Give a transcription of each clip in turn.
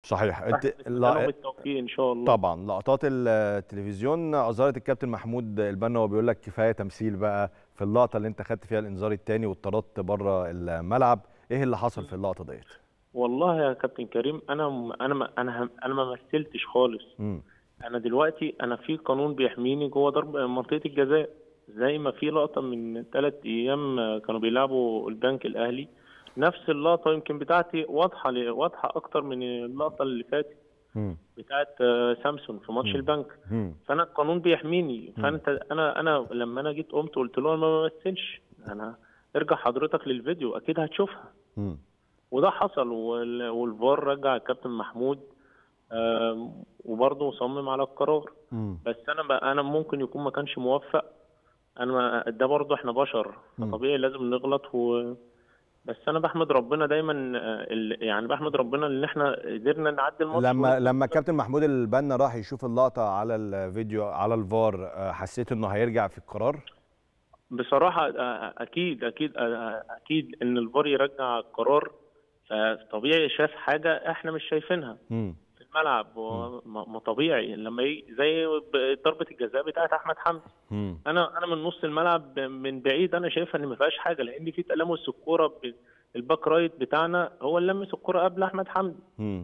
صحيح انت لهم التوفيق ان شاء الله طبعا لقطات التلفزيون اظهرت الكابتن محمود البنا وهو بيقول لك كفايه تمثيل بقى في اللقطه اللي انت خدت فيها الانذار الثاني واتطردت بره الملعب ايه اللي حصل في اللقطه ديت والله يا كابتن كريم انا انا ما انا انا ما مثلتش خالص مم. انا دلوقتي انا في قانون بيحميني جوه ضرب منطقه الجزاء زي ما في لقطه من ثلاث ايام كانوا بيلعبوا البنك الاهلي نفس اللقطه يمكن بتاعتي واضحه واضحه اكتر من اللقطه اللي فاتت مم. بتاعت سامسون في ماتش مم. البنك مم. فانا القانون بيحميني فانت انا انا لما انا جيت قمت قلت له انا ما بمثلش انا ارجع حضرتك للفيديو اكيد هتشوفها مم. وده حصل وال- والفار رجع الكابتن محمود آم، وبرضه صمم على القرار مم. بس انا بقى انا ممكن يكون ما كانش موفق انا ما- ده برضه احنا بشر مم. فطبيعي لازم نغلط و بس انا بحمد ربنا دايما آه، ال- يعني بحمد ربنا ان احنا قدرنا نعدي الماتش لما لما الكابتن محمود البنا راح يشوف اللقطه على الفيديو على الفار آه، حسيت انه هيرجع في القرار بصراحه آه، اكيد اكيد آه، اكيد ان الفار يرجع القرار فطبيعي شاف حاجه احنا مش شايفينها مم. في الملعب و- ما ما طبيعي لما ي- زي ب- ضربه الجزاء بتاعت احمد حمدي مم. انا انا من نص الملعب من بعيد انا شايفها ان ما فيهاش حاجه لان في تلامس الكوره ب- الباك رايت بتاعنا هو اللي لمس الكوره قبل احمد حمدي مم.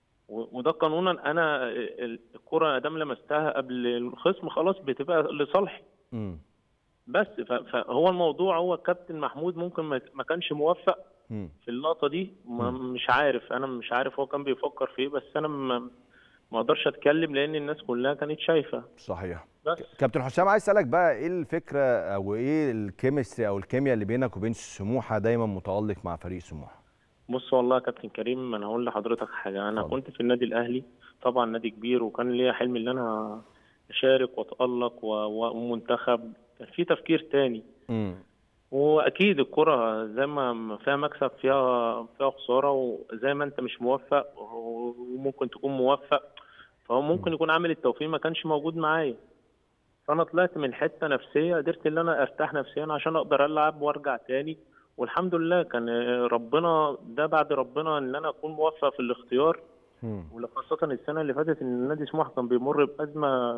و- وده قانونا انا ال- الكوره ادام لمستها قبل الخصم خلاص بتبقى لصالحي مم. بس ف- فهو الموضوع هو الكابتن محمود ممكن ما ما كانش موفق مم. في اللقطه دي ما مش عارف انا مش عارف هو كان بيفكر في ايه بس انا ما ما اقدرش اتكلم لان الناس كلها كانت شايفه صحيح بس كابتن حسام عايز اسالك بقى ايه الفكره او ايه الكيمستري او الكيمياء اللي بينك وبين سموحه دايما متالق مع فريق سموحه بص والله يا كابتن كريم انا هقول لحضرتك حاجه انا اتفضل. كنت في النادي الاهلي طبعا نادي كبير وكان ليا حلم ان انا اشارك واتالق و- و- ومنتخب كان في تفكير تاني امم واكيد الكره زي ما فيها مكسب فيها فيها خساره وزي ما انت مش موفق وممكن تكون موفق فهو ممكن يكون عامل التوفيق ما كانش موجود معايا فانا طلعت من حته نفسيه قدرت ان انا ارتاح نفسيا عشان اقدر العب وارجع تاني والحمد لله كان ربنا ده بعد ربنا ان انا اكون موفق في الاختيار امم وخاصة السنة اللي فاتت إن نادي سموحة كان بيمر بأزمة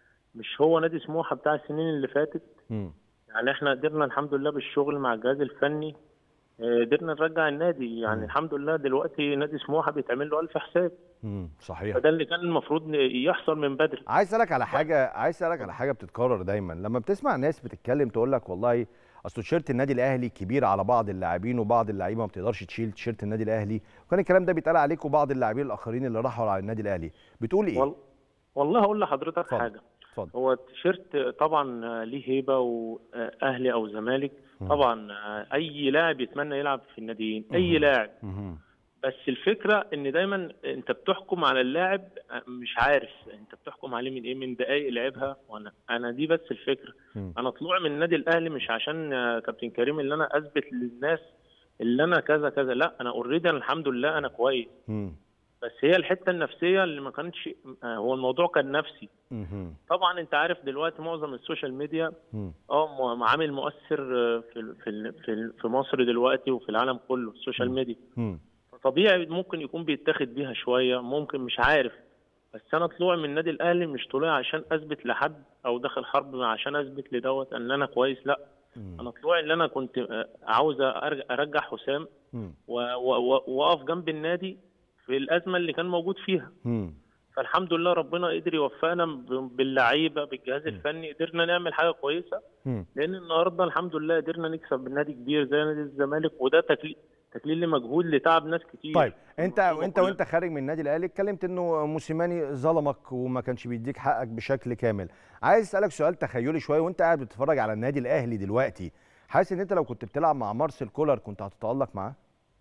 مش هو نادي سموحة بتاع السنين اللي فاتت امم يعني احنا قدرنا الحمد لله بالشغل مع الجهاز الفني آه، قدرنا نرجع النادي يعني الحمد لله دلوقتي نادي سموحه بيتعمل له ألف حساب امم صحيح فده اللي كان المفروض يحصل من بدري عايز اسالك على حاجه عايز اسالك على حاجه بتتكرر دايما لما بتسمع ناس بتتكلم تقول لك والله اصل تيشيرت النادي الاهلي كبير على بعض اللاعبين وبعض اللعيبه ما بتقدرش تشيل تيشيرت النادي الاهلي وكان الكلام ده بيتقال عليك وبعض اللاعبين الاخرين اللي راحوا على النادي الاهلي بتقول ايه وال... والله هقول لحضرتك اتفضل. حاجه اتفضل هو التيشيرت طبعا ليه هيبه واهلي او زمالك طبعا اي لاعب يتمنى يلعب في الناديين اي لاعب مهم. بس الفكره ان دايما انت بتحكم على اللاعب مش عارف انت بتحكم عليه من ايه من دقائق لعبها وانا انا دي بس الفكره مم. انا طلوع من النادي الاهلي مش عشان يا كابتن كريم اللي انا اثبت للناس اللي انا كذا كذا لا انا اوريدي انا الحمد لله انا كويس مم. بس هي الحته النفسيه اللي ما كانتش هو الموضوع كان نفسي مهم. طبعا انت عارف دلوقتي معظم السوشيال ميديا مم. اه م- عامل مؤثر في ال- في ال- في ال- في مصر دلوقتي وفي العالم كله السوشيال ميديا مم. طبيعي ممكن يكون بيتاخد بيها شويه ممكن مش عارف بس انا طلوع من النادي الاهلي مش طلوع عشان اثبت لحد او داخل حرب عشان اثبت لدوت ان انا كويس لا مم. انا طلوعي اللي انا كنت آه، عاوز أرج- ارجع حسام مم. و- و- و- واقف جنب النادي في الازمه اللي كان موجود فيها مم. فالحمد لله ربنا قدر يوفقنا ب- باللعيبه بالجهاز الفني قدرنا نعمل حاجه كويسه مم. لان النهارده الحمد لله قدرنا نكسب نادي كبير زي نادي الزمالك وده تكليل تكليل لمجهود لتعب ناس كتير طيب انت المنظومة انت كلها. وانت خارج من النادي الاهلي اتكلمت انه موسيماني ظلمك وما كانش بيديك حقك بشكل كامل عايز اسالك سؤال تخيلي شويه وانت قاعد بتتفرج على النادي الاهلي دلوقتي حاسس ان انت لو كنت بتلعب مع مارسيل كولر كنت هتتالق معاه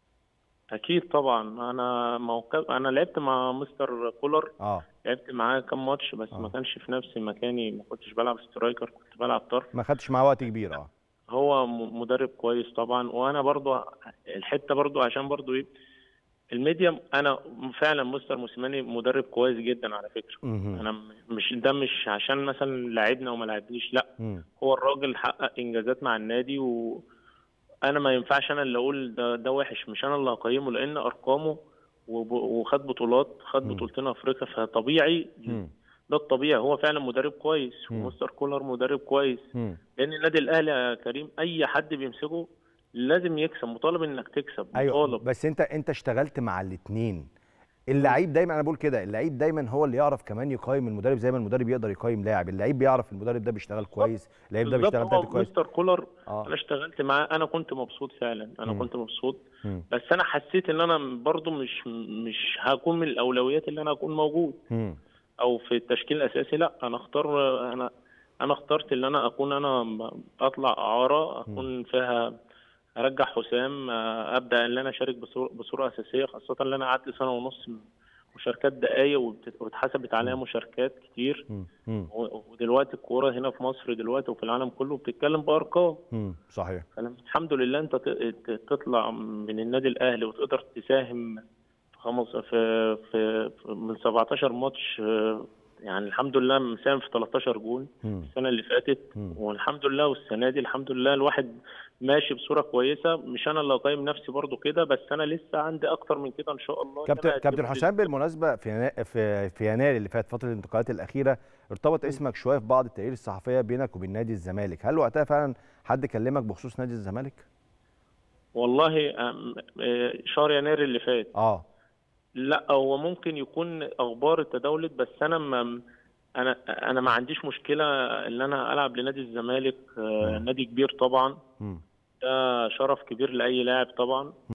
اكيد طبعا انا موقف انا لعبت مع مستر كولر اه لعبت معاه كام ماتش بس آه. ما كانش في نفس مكاني ما كنتش بلعب سترايكر كنت بلعب طرف ما خدتش معاه وقت كبير اه هو م- مدرب كويس طبعا وانا برضو الحته برضو عشان برضو ايه الميديا انا فعلا مستر موسيماني مدرب كويس جدا على فكره مهم. انا م- مش ده مش عشان مثلا لعبنا وما لعبنيش لا مم. هو الراجل حقق انجازات مع النادي وانا ما ينفعش انا اللي اقول ده ده وحش مش انا اللي هقيمه لان ارقامه وب- وخد بطولات خد مم. بطولتين افريقيا فطبيعي مم. ده الطبيعي هو فعلا مدرب كويس مم. ومستر كولر مدرب كويس مم. لان النادي الاهلي يا كريم اي حد بيمسكه لازم يكسب مطالب انك تكسب ايوه مطالب بس انت انت اشتغلت مع الاثنين اللعيب دايما انا بقول كده اللعيب دايما هو اللي يعرف كمان يقيم المدرب زي ما المدرب يقدر يقيم لاعب اللعيب بيعرف المدرب ده بيشتغل كويس اللعيب ده بالظبط بيشتغل هو تحت كويس مستر كولر اه انا اشتغلت معاه انا كنت مبسوط فعلا انا مم. كنت مبسوط مم. بس انا حسيت ان انا برضو مش مش هكون من الاولويات اللي انا اكون موجود مم. او في التشكيل الاساسي لا انا اختار انا انا اخترت ان انا اكون انا اطلع اعاره اكون فيها ارجع حسام آه، ابدا ان انا اشارك بصوره بصوره اساسيه خاصه ان انا قعدت سنه ونص مشاركات دقايق وبت- واتحسبت عليها مشاركات كتير مم. مم. و- ودلوقتي الكوره هنا في مصر دلوقتي وفي العالم كله بتتكلم بارقام مم. صحيح فلما الحمد لله انت ت- ت- تطلع من النادي الاهلي وتقدر تساهم في خمس في, في, في من 17 ماتش آه، يعني الحمد لله مساهم في 13 جول مم. السنه اللي فاتت مم. والحمد لله والسنه دي الحمد لله الواحد ماشي بصوره كويسه مش انا اللي اقيم نفسي برضو كده بس انا لسه عندي اكتر من كده ان شاء الله إن كابتن أنا كابتن أقدم حسام بالمناسبه في ينا- في في يناير اللي فات فتره الانتقالات الاخيره ارتبط اسمك شويه في بعض التقارير الصحفيه بينك وبين نادي الزمالك هل وقتها فعلا حد كلمك بخصوص نادي الزمالك والله آم، آه، شهر يناير اللي فات اه لا هو ممكن يكون اخبار تداولت بس انا ما انا انا ما عنديش مشكله ان انا العب لنادي الزمالك آه، نادي كبير طبعا مم. ده شرف كبير لاي لاعب طبعا